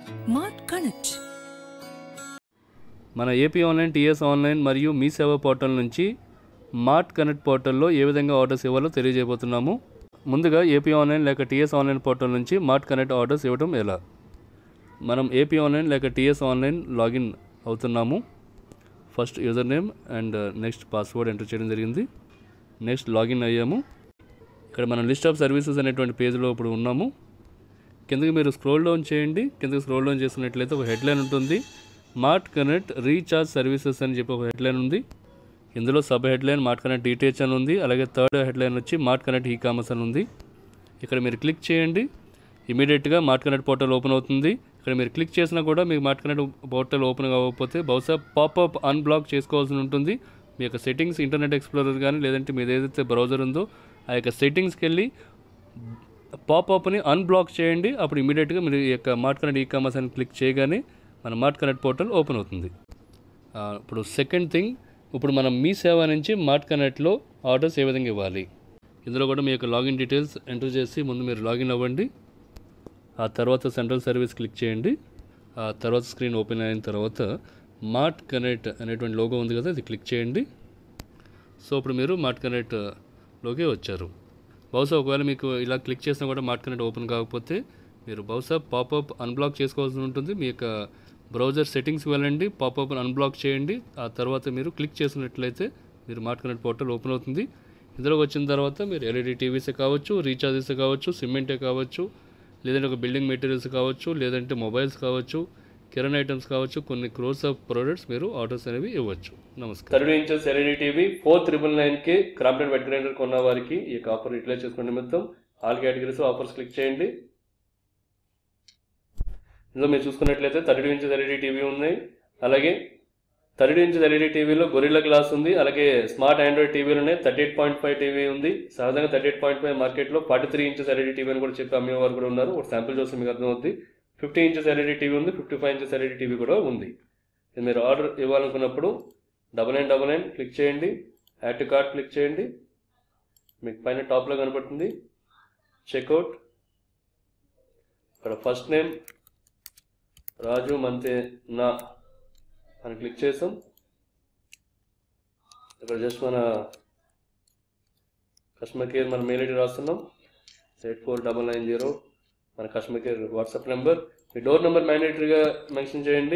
mart connect మన AP online TS online మరియు మీ సేవ పోర్టల్ నుంచి మార్ట్ కనెక్ట్ పోర్టల్లో ఏ విధంగా ఆర్డర్స్ ఇవ్వాలో తెలియజేయబోతున్నాము ముందుగా ఏపీ ఆన్లైన్ లేక టీఎస్ ఆన్లైన్ పోర్టల్ నుంచి మార్ట్ కనెక్ట్ ఆర్డర్స్ ఇవ్వడం ఎలా మనం ఏపీ ఆన్లైన్ లేక టీఎస్ ఆన్లైన్ లాగిన్ అవుతున్నాము first user name and next password enter చేయడం జరిగింది నెక్స్ట్ లాగిన్ అయ్యాము ఇక్కడ మనం లిస్ట్ ఆఫ్ సర్వీసెస్ అనేటువంటి పేజ్లో ఇప్పుడు ఉన్నాము కిందకి మీరు స్క్రోల్ డౌన్ చేయండి కిందకి స్క్రోల్ డౌన్ చేసినట్లయితే ఒక హెడ్లైన్ ఉంటుంది మార్ట్ కనెక్ట్ రీఛార్జ్ సర్వీసెస్ అని చెప్పి ఒక హెడ్లైన్ ఉంది ఇందులో sub headline Mart Connect details అని ఉంది అలాగే థర్డ్ హెడ్లైన్ వచ్చి మార్ట్ కనెక్ట్ ఈ కామర్స్ అని ఉంది ఇక్కడ మీరు క్లిక్ చేయండి ఇమీడియట్గా మార్ట్ కనెక్ట్ పోర్టల్ ఓపెన్ అవుతుంది ఇక్కడ మీరు క్లిక్ చేసినా కూడా మీకు మార్ట్ కనెక్ట్ పోర్టల్ ఓపెన్ కాకపోతే బహుశా పాపప్ అన్బ్లాక్ చేసుకోవాల్సి ఉంటుంది మీ యొక్క సెట్టింగ్స్ ఇంటర్నెట్ ఎక్స్ప్లోరర్ కానీ లేదంటే మీది ఏదైతే బ్రౌజర్ ఉందో ఆ యొక్క సెట్టింగ్స్కి వెళ్ళి పాపప్ని అన్బ్లాక్ చేయండి అప్పుడు ఇమీడియట్గా మీరు ఈ యొక్క మార్ట్ కనెక్ట్ ఈ కామర్స్ అని క్లిక్ చేయగానే మన మార్ట్ కనెక్ట్ పోర్టల్ ఓపెన్ అవుతుంది ఆ, ఇప్పుడు సెకండ్ థింగ్ ఇప్పుడు మనం మీ సేవ నుంచి మార్ట్ కనెక్ట్లో ఆర్డర్స్ ఏ విధంగా ఇవ్వాలి ఇందులో కూడా మీ యొక్క లాగిన్ డీటెయిల్స్ ఎంటర్ చేసి ముందు మీరు లాగిన్ అవ్వండి ఆ తర్వాత సెంట్రల్ సర్వీస్ క్లిక్ చేయండి ఆ తర్వాత స్క్రీన్ ఓపెన్ అయిన తర్వాత మార్ట్ కనెక్ట్ అనేటువంటి లోగో ఉంది కదా అది క్లిక్ చేయండి సో ఇప్పుడు మీరు మార్ట్ కనెక్ట్లోకి వచ్చారు బహుశా ఒకవేళ మీకు ఇలా క్లిక్ చేసినా కూడా మార్ట్ కనెక్ట్ ఓపెన్ కాకపోతే మీరు బహుశా పాపప్ అన్బ్లాక్ చేసుకోవాల్సి ఉంటుంది మీ యొక్క బ్రౌజర్ సెట్టింగ్స్కి వెళ్ళండి పాపప్ అన్బ్లాక్ చేయండి ఆ తర్వాత మీరు క్లిక్ చేసినట్లయితే మీరు మార్ట్ కనెక్ట్ పోర్టల్ ఓపెన్ అవుతుంది ఇందులోకి వచ్చిన తర్వాత మీరు ఎల్ఈడి టీవీసే కావచ్చు రీఛార్జెస్ కావచ్చు సిమెంటే కావచ్చు లేదంటే ఒక బిల్డింగ్ మెటీరియల్స్ కావచ్చు లేదంటే మొబైల్స్ కావచ్చు కిరణ్ ఐటమ్స్ కావచ్చు కొన్ని క్రోర్స్ ఆఫ్ ప్రొడక్ట్స్ మీరు ఆర్డర్స్ అనేవి ఇవ్వచ్చు నమస్కారం thirty inches LED TV four triple నైన్కి క్రాంప్టన్ వెట్ గ్రైండర్ కొన్న వారికి ఈ యొక్క ఆఫర్ యూటిలైజ్ చేసుకునే నిమిత్తం ఆల్ కేటగిరీస్ ఆఫర్స్ క్లిక్ చేయండి ఇందులో మీరు చూసుకున్నట్లయితే థర్టీ ఇంచెస్ ఎల్ఈడి టీవీ ఉన్నాయి అలాగే థర్టీ ఇంచెస్ ఎల్ఈడి టీవీలో గొరిల్లా గ్లాస్ ఉంది అలాగే స్మార్ట్ ఆండ్రాయిడ్ టీవీలు ఉన్నాయి thirty eight point five TV ఉంది సహజంగా థర్టీ ఎయిట్ పాయింట్ ఫైవ్ మార్కెట్లో forty three inches LED TV అని కూడా చెప్పి అమ్మేవారు కూడా ఉన్నారు ఒక శాంపుల్ చూస్తే మీకు అర్థమవుతుంది ఫిఫ్టీ ఇంచెస్ ఎల్ఈడి టీవీ ఉంది fifty five inches LED TV కూడా ఉంది ఇది మీరు ఆర్డర్ ఇవ్వాలనుకున్నప్పుడు double nine double nine click చేయండి యాడ్ టు కార్ట్ క్లిక్ చేయండి మీకు పైన టాప్లో కనపడుతుంది చెక్అవుట్ ఇక్కడ ఫస్ట్ నేమ్ రాజు మంతే నా అని క్లిక్ చేసాం ఇక్కడ జస్ట్ మన కస్టమర్ కేర్ మన మెయిల్ ఐడి రాస్తున్నాం eight four double nine zero మన కస్టమర్ కేర్ వాట్సాప్ నెంబర్ మీ డోర్ నెంబర్ మ్యాండేటరీగా మెన్షన్ చేయండి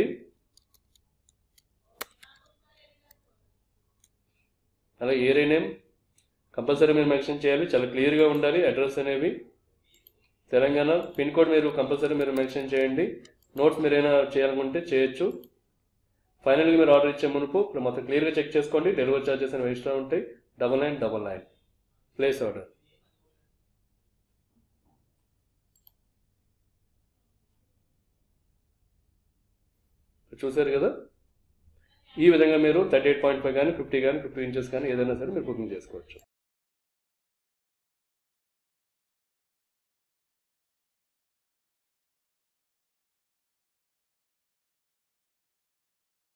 అలాగే ఏరియా నేమ్ కంపల్సరీ మీరు మెన్షన్ చేయాలి చాలా క్లియర్గా ఉండాలి అడ్రస్ అనేవి తెలంగాణ పిన్ కోడ్ మీరు కంపల్సరీ మీరు మెన్షన్ చేయండి నోట్స్ మీరు ఏమైనా చేయాలనుకుంటే చేయొచ్చు ఫైనల్గా మీరు ఆర్డర్ ఇచ్చే మునుపు ఇప్పుడు మొత్తం క్లియర్గా చెక్ చేసుకోండి డెలివరీ ఛార్జెస్ అనేవి ఎక్స్ట్రా ఉంటాయి double nine double nine place order చూసారు కదా ఈ విధంగా మీరు థర్టీ ఎయిట్ పాయింట్ ఫైవ్ కానీ ఫిఫ్టీ కానీ ఫిఫ్టీ ఇంచెస్ కానీ ఏదైనా సరే మీరు బుకింగ్ చేసుకోవచ్చు